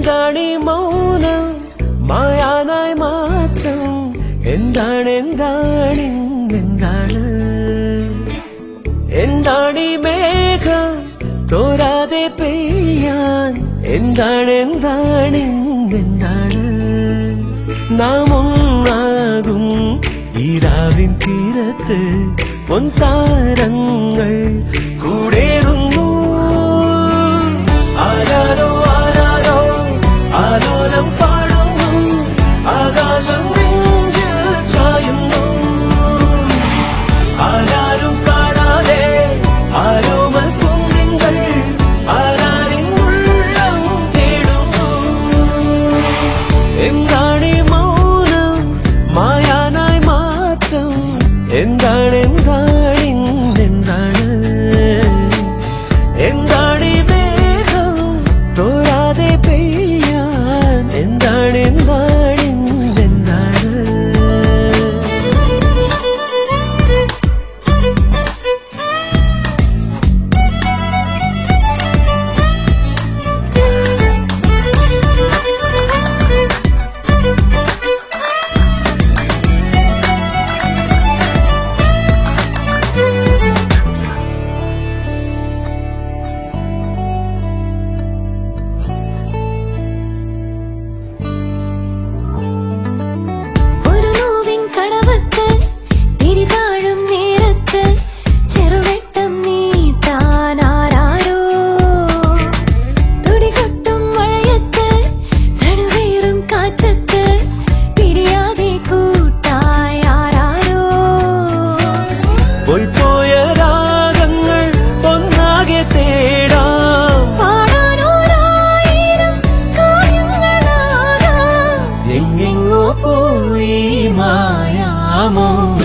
എന്താണീ മൗനം മായാനായി മാത്രം എന്താണ് എന്താണ് എന്താണ് എന്താണീ മേഘം തോരാതെ പെയ്യാൻ എന്താണ് എന്താണ് എന്താണ് നാം ഒന്നാകും ഈരാവിൻ തീരത്ത് പൊൻതാരങ്ങൾ കൂടേറുന്നു ആരാരോ ആരാരോ ആലോലം പാടുന്നു ആകാശം നെഞ്ചിൽ ചായുന്നു ആരാരും കാണാതെ ആരോമൽ കുഞ്ഞുങ്ങൾ ആരാരിൻ ഉള്ളം തേടുന്നു എന്താണ് ഈ മൗനം മായാനായി മാത്രം എന്താണ് എന്താണ് എന്താണ് എന്താണ് ഈ മേഘം തോരാതെ പെയ്യാൻ എന്താണ് എന്താണ് എന്താണ് ഒരു നോവിൻ കടവത്ത് തിരിതാഴും നേരത്ത് ചെറുവെട്ടം നീട്ടാനാരോ തുടികൊട്ടും മഴയത്ത് നടുവേറും കാറ്റത്ത് പിരിയാതെ കൂട്ടായാരോ പോയി പോയ രാഗങ്ങൾ ഒന്നാകെ തേടാം പാടാനോരായിരം കാര്യങ്ങളാകാം എങ്ങെങ്ങോ പോയി മായാമോ